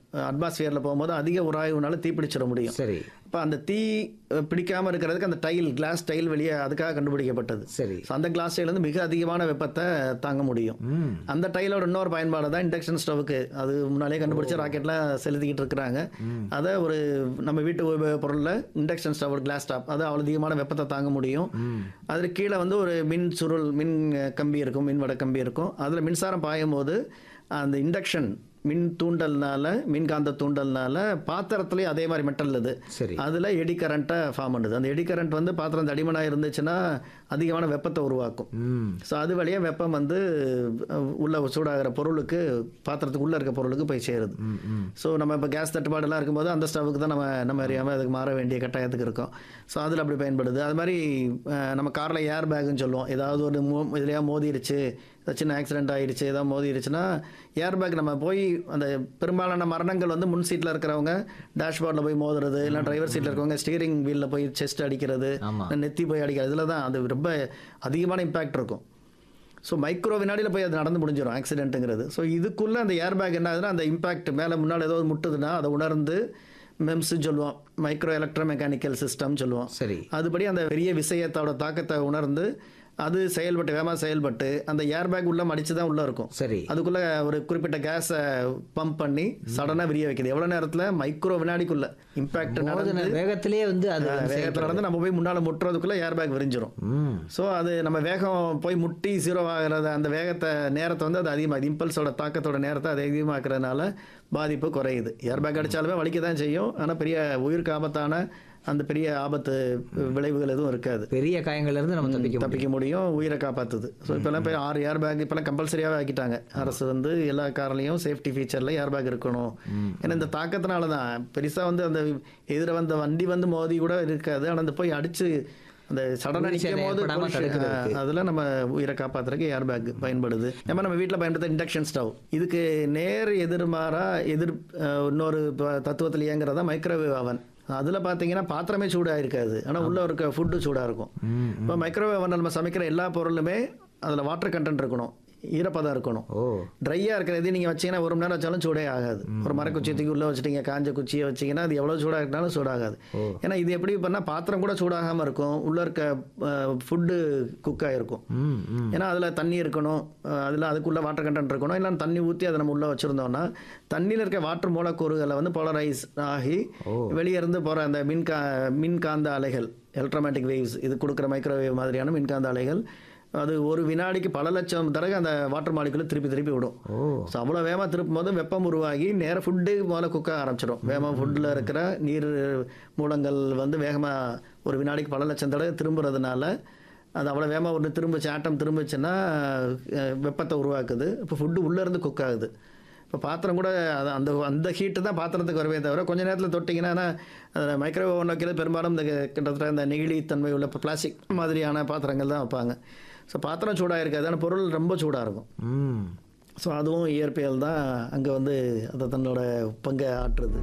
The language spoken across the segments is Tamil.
அட்மாஸ்பியரில் போகும்போது அதிக உராய்வுனால தீப்பிடிச்சிட முடியும் சரி இப்போ அந்த தீ அஹ், பிடிக்காம இருக்கிறதுக்கு அந்த டைல் கிளாஸ் டைல் வெளியே அதுக்காக கண்டுபிடிக்கப்பட்டது சரி ஸோ அந்த கிளாஸ் டைல் வந்து மிக அதிகமான வெப்பத்தை தாங்க முடியும் ம் அந்த டைலோட இன்னொரு பயன்பாடு தான் இண்டக்ஷன் ஸ்டவ்வுக்கு அது முன்னாலே கண்டுபிடிச்ச ராக்கெட்லாம் செலுத்திக்கிட்டு இருக்கிறாங்க அதை ஒரு நம்ம வீட்டு உபயோக பொருளில் இண்டக்ஷன் ஸ்டவ் கிளாஸ் ஸ்டாப் அது அவ்வளோ அதிகமான வெப்பத்தை தாங்க முடியும் ம் அதில் கீழே வந்து ஒரு மின் சுருள் மின் அஹ், கம்பி இருக்கும் மின் வட கம்பி இருக்கும் அதில் மின்சாரம் பாயும் போது அந்த இண்டக்ஷன் மின் தூண்டல்னால மின்காந்த தூண்டல்னால பாத்திரத்துலேயே அதே மாதிரி மெட்டல் இது சரி அதில் எடி கரண்ட்டை ஃபார்ம் பண்ணுது அந்த எடி கரண்ட் வந்து பாத்திரம் தடிமனாக இருந்துச்சுன்னா அதிகமான வெப்பத்தை உருவாக்கும் ம் ஸோ அது வழியாக வெப்பம் வந்து அஹ், உள்ள சூடாகிற பொருளுக்கு பாத்திரத்துக்கு உள்ளே இருக்க பொருளுக்கு போய் சேருது ம் ம் ஸோ நம்ம இப்போ கேஸ் தட்டுப்பாடெல்லாம் இருக்கும்போது அந்த ஸ்டவ்வுக்கு தான் நம்ம நம்ம அறியாமல் அதுக்கு மாற வேண்டிய கட்டாயத்துக்கு இருக்கோம் ஸோ அதில் அப்படி பயன்படுது அது மாதிரி அஹ், நம்ம காரில் ஏர் பேக்குன்னு சொல்லுவோம் ஏதாவது ஒரு மோ இதுலையா மோதிருச்சு ஏதாவது சின்ன ஆக்சிடென்ட் ஆயிடுச்சு ஏதாவது மோதிருச்சுன்னா ஏர் பேக் நம்ம போய் அந்த பெரும்பாலான மரணங்கள் வந்து முன் சீட்டில் இருக்கிறவங்க டேஷ்போர்டில் போய் மோதுறது இல்லை டிரைவர் சீட்டில் இருக்கவங்க ஸ்டீரிங் வீலில் போய் செஸ்ட் அடிக்கிறது ஆமா நெத்தி போய் அடிக்கிறது இதில் தான் அது ரொம்ப அதிகமான இம்பேக்ட் இருக்கும் ஸோ மைக்ரோ வினாடியில் போய் அது நடந்து முடிஞ்சிடும் ஆக்சிடென்ட்டுங்கிறது ஸோ இதுக்குள்ளே அந்த ஏர் பேக் என்ன ஆகுதுன்னா அந்த இம்பாக்ட் மேலே முன்னால் ஏதோ ஒரு முட்டுதுன்னா அதை உணர்ந்து மெம்ஸ்ன்னு சொல்லுவோம் மைக்ரோ எலக்ட்ரோ மெக்கானிக்கல் சிஸ்டம் சொல்லுவோம் சரி அதுபடி அந்த பெரிய விஷயத்தோட தாக்கத்தை உணர்ந்து அது செயல்பட்டு வேகமாக செயல்பட்டு அந்த ஏர் பேக் உள்ள மடிச்சு தான் உள்ளே இருக்கும் சரி அதுக்குள்ள ஒரு குறிப்பிட்ட கேஸை பம்ப் பண்ணி சடனாக விரிய வைக்குது எவ்வளோ நேரத்தில் மைக்ரோ வினாடிக்குள்ள இம்பாக்ட் நடந்து மோதின வேகத்திலேயே வந்து அது வந்து வேகத்தில் நடந்து நம்ம போய் முன்னால் முட்டுறதுக்குள்ள ஏர் பேக் விரிஞ்சிரும் ம் ஸோ அது நம்ம வேகம் போய் முட்டி ஜீரோ ஆகிறத அந்த வேகத்தை நேரத்தை வந்து அது அதிகமாக இம்பல்ஸோட தாக்கத்தோட நேரத்தை அது அதிகமாக்குறதுனால பாதிப்பு குறையுது ஏர் பேக் அடித்தாலுமே வலிக்க தான் செய்யும் ஆனால் பெரிய உயிருக்கு ஆபத்தான அந்த பெரிய ஆபத்து விளைவுகள் எதுவும் இருக்காது பெரிய காயங்கள்ல இருந்து நம்ம தப்பிக்க முடியும் தப்பிக்க முடியும் உயிரை காப்பாற்றுது ஸோ இப்போல்லாம் போய் ஆறு ஏர் பேக் இப்போல்லாம் கம்பல்சரியாகவே ஆக்கிட்டாங்க அரசு வந்து எல்லா கார்லையும் சேஃப்டி ஃபீச்சரில் ஏர் பேக் இருக்கணும் ஏன்னா இந்த தாக்கத்தினால தான் பெருசாக வந்து அந்த எதிர வந்த வண்டி வந்து மோதி கூட இருக்காது ஆனால் அந்த போய் அடிச்சு அந்த சடனாக உயிர் சேதம் நிற்கும் போது ஏற்படாம தடுக்கிறதுக்கு. அதில் நம்ம உயிரை காப்பாற்றுறதுக்கு ஏர் பேக் பயன்படுது நம்ம நம்ம வீட்டில் பயன்படுத்த இண்டக்ஷன் ஸ்டவ் இதுக்கு நேர் எதிர்மாறா எதிர் அஹ், இன்னொரு ப- தத்துவத்தில் இயங்குறதா மைக்ரோவேவ் அவன் அதில் பார்த்தீங்கன்னா பாத்திரமே சூடாக இருக்காது ஆனால் உள்ளே இருக்க ஃபுட்டு சூடாக இருக்கும் ம் இப்போ மைக்ரோவேவ் அவனில் நம்ம சமைக்கிற எல்லா பொருளுமே அதில் வாட்டர் கண்டென்ட் இருக்கணும் ஈரப்பதம் இருக்கணும் ஓ ட்ரையாக இருக்கிறது நீங்கள் வச்சீங்கன்னா ஒரு மணி நேரம் வச்சாலும் சூடே ஆகாது ஒரு மரக்குச்சி தூக்கி உள்ளே வச்சிட்டீங்க காஞ்ச குச்சியை வச்சீங்கன்னா அது எவ்வளோ சூடாக இருந்தாலும் சூடாகாது ஓ. ஏன்னா இது எப்படி பண்ணால் பாத்திரம் கூட சூடாகாமல் இருக்கும் உள்ளே இருக்க ஃபுட்டு குக் ஆகிருக்கும் ம் ம் ஏன்னா அதில் தண்ணி இருக்கணும் அதில் அதுக்குள்ளே வாட்டர் கண்டென்ட் இருக்கணும் இல்லை தண்ணி ஊற்றி அதை நம்ம உள்ளே வச்சுருந்தோம்னா தண்ணியில் இருக்க வாட்டர் மூலக்கூறுகளை வந்து போலரைஸ் ஆகி ஓ. வெளியே இருந்து போகிற அந்த மின்கா மின்காந்த அலைகள் எலக்ட்ரோமேட்டிக் வேவ்ஸ் இது கொடுக்குற மைக்ரோவேவ் மாதிரியான மின்காந்த அலைகள் அது ஒரு வினாடிக்கு பல லட்சம் தடவை அந்த வாட்டர் மாலிகுலை திருப்பி திருப்பி விடும் ஓ ஸோ அவ்வளோ வேகமாக திருப்பும் போது வெப்பம் உருவாகி நேராக ஃபுட்டு முதல்ல குக்க ஆரம்பிச்சிடும் வேகமாக ஃபுட்டில் இருக்கிற நீர் மூலங்கள் வந்து வேகமாக ஒரு வினாடிக்கு பல லட்சம் தடவை திரும்புறதுனால அது அவ்வளோ வேகமாக ஒன்று திரும்பிச்சு ஆட்டம் திரும்பிச்சுன்னா அஹ், வெப்பத்தை உருவாக்குது இப்போ ஃபுட்டு உள்ளேருந்து குக் ஆகுது இப்போ பாத்திரம் கூட அது அந்த அந்த ஹீட்டு தான் பாத்திரத்துக்கு வரவே தவிர கொஞ்ச நேரத்தில் தொட்டிங்கன்னா அதில் மைக்ரோவேவ் ஓவன் வைக்கிறது பெரும்பாலும் இந்த கிட்டத்தட்ட இந்த நெகிழித்தன்மை உள்ள பிளாஸ்டிக் மாதிரியான பாத்திரங்கள் தான் வைப்பாங்க ஸோ பாத்திரம் சூடாக இருக்காது ஆனால் பொருள் ரொம்ப சூடாக இருக்கும் ம் ஸோ அதுவும் இயற்பியல் தான் அங்கே வந்து அதை தன்னோட பங்கை ஆற்றுது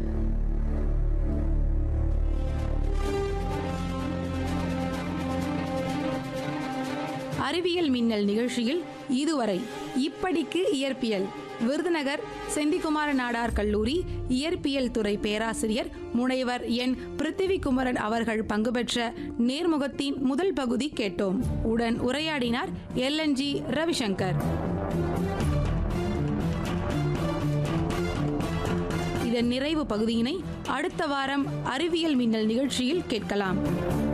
அறிவியல் மின்னல் நிகழ்ச்சியில் இதுவரை இப்படிக்கு இயற்பியல் விருதுநகர் செந்திக்குமார நாடார் கல்லூரி இயற்பியல் துறை பேராசிரியர் முனைவர் என் பிருத்திவிகுமரன் அவர்கள் பங்கு பெற்ற நேர்முகத்தின் முதல் பகுதி கேட்டோம் உடன் உரையாடினார் எல்என்ஜி ரவிசங்கர் இதன் நிறைவு பகுதியினை அடுத்த வாரம் அறிவியல் மின்னல் நிகழ்ச்சியில் கேட்கலாம்